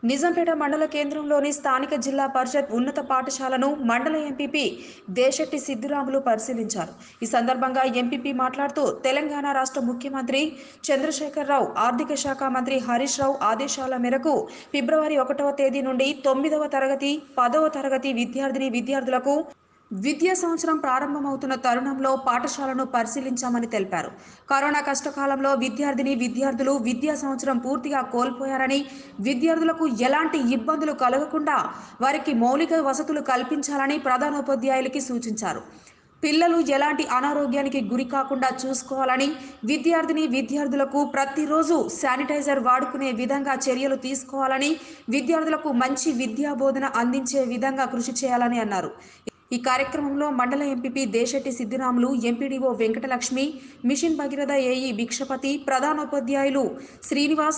నిజాంపేట మండల కేంద్రంలోని స్థానిక జిల్లా పరిషత్ ఉన్నత పాఠశాలను మండల ఎంపీపీ దేశెట్టి సిద్దురాములు పరిశీలించారు ఈ సందర్భంగా ఎంపీపీ మాట్లాడుతూ తెలంగాణ రాష్ట్ర ముఖ్యమంత్రి చంద్రశేఖరరావు ఆర్థిక శాఖ మంత్రి హరీష్ రావు ఆదేశాల మేరకు ఫిబ్రవరి ఒకటవ తేదీ నుండి తొమ్మిదవ తరగతి పదవ తరగతి విద్యార్థిని విద్యార్థులకు విద్యా సంవత్సరం ప్రారంభమవుతున్న తరుణంలో పాఠశాలను పరిశీలించామని తెలిపారు కరోనా కష్టకాలంలో విద్యార్థిని విద్యార్థులు విద్యా సంవత్సరం పూర్తిగా కోల్పోయారని విద్యార్థులకు ఎలాంటి ఇబ్బందులు కలగకుండా వారికి మౌలిక వసతులు కల్పించాలని ప్రధానోపాధ్యాయులకి సూచించారు పిల్లలు ఎలాంటి అనారోగ్యానికి గురి కాకుండా చూసుకోవాలని విద్యార్థిని విద్యార్థులకు ప్రతిరోజు శానిటైజర్ వాడుకునే విధంగా చర్యలు తీసుకోవాలని విద్యార్థులకు మంచి విద్యా బోధన అందించే విధంగా కృషి చేయాలని అన్నారు ఈ కార్యక్రమంలో మండల MPP Desetti Siddiramulu MPDO Venkatalakshmi mission Bhagiratha AE Bhikshapathi ప్రధానోపాధ్యాయులు శ్రీనివాస్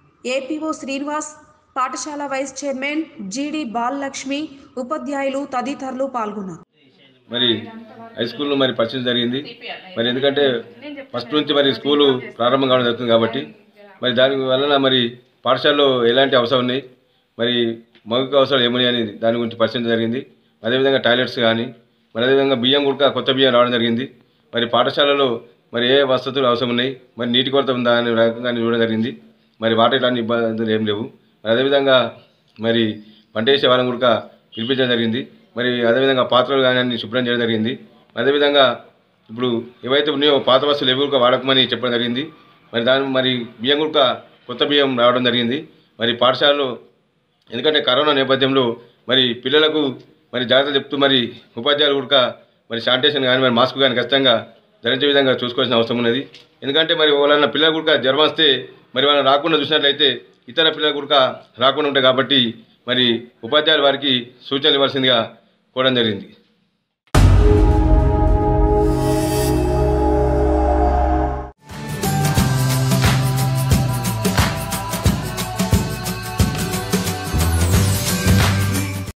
ఏపీఓ శ్రీనివాస్ పాఠశాల వైస్ చైర్మన్ జీడి బాలలక్ష్మి ఉపాధ్యాయులు తదితరులు పాల్గొన్నారు మరి హై స్కూల్లో మరి పరిచయం జరిగింది మరి ఎందుకంటే ఫస్ట్ నుంచి మరి స్కూలు ప్రారంభం కావడం జరుగుతుంది కాబట్టి మరి దాని వలన మరి పాఠశాలలో ఎలాంటి అవసరం ఉన్నాయి మరి మౌలిక అవసరాలు ఏమని అని దాని గురించి పరిచయం జరిగింది అదేవిధంగా టాయిలెట్స్ కానీ మరి అదేవిధంగా బియ్యం కూడా కొత్త బియ్యం రావడం జరిగింది మరి పాఠశాలలో మరి ఏ వసతులు అవసరం ఉన్నాయి మరి నీటి కొరత ఉందా అనే రకంగా చూడడం జరిగింది మరి వాటర్ ఇలాంటి ఇబ్బందులు ఏం లేవు మరి అదేవిధంగా మరి పంట వేసే వాళ్ళని కూడా పిలిపించడం జరిగింది మరి అదేవిధంగా పాత్రలు కానీ అన్ని శుభ్రం చేయడం జరిగింది అదేవిధంగా ఇప్పుడు ఏవైతే ఉన్నాయో పాత వస్తువులు ఎవి కూడా వాడకమని చెప్పడం జరిగింది మరి దాని మరి బియ్యం కూడా కొత్త బియ్యం రావడం జరిగింది మరి పాఠశాలలో ఎందుకంటే కరోనా నేపథ్యంలో మరి పిల్లలకు మరి జాగ్రత్త చెప్తూ మరి ఉపాధ్యాయులు కూడా మరి శానిటేషన్ కానీ మరి మాస్క్ కానీ ఖచ్చితంగా ధరించే విధంగా చూసుకోవాల్సిన అవసరం ఉన్నది ఎందుకంటే మరి వాళ్ళన్న పిల్లలు కూడా జ్వరం వస్తే మరి వాళ్ళని రాకుండా చూసినట్లయితే ఇతర పిల్లలు కూడా రాకుండా ఉంటాయి కాబట్టి మరి ఉపాధ్యాయులు వారికి సూచనలు ఇవ్వాల్సిందిగా కోవడం జరిగింది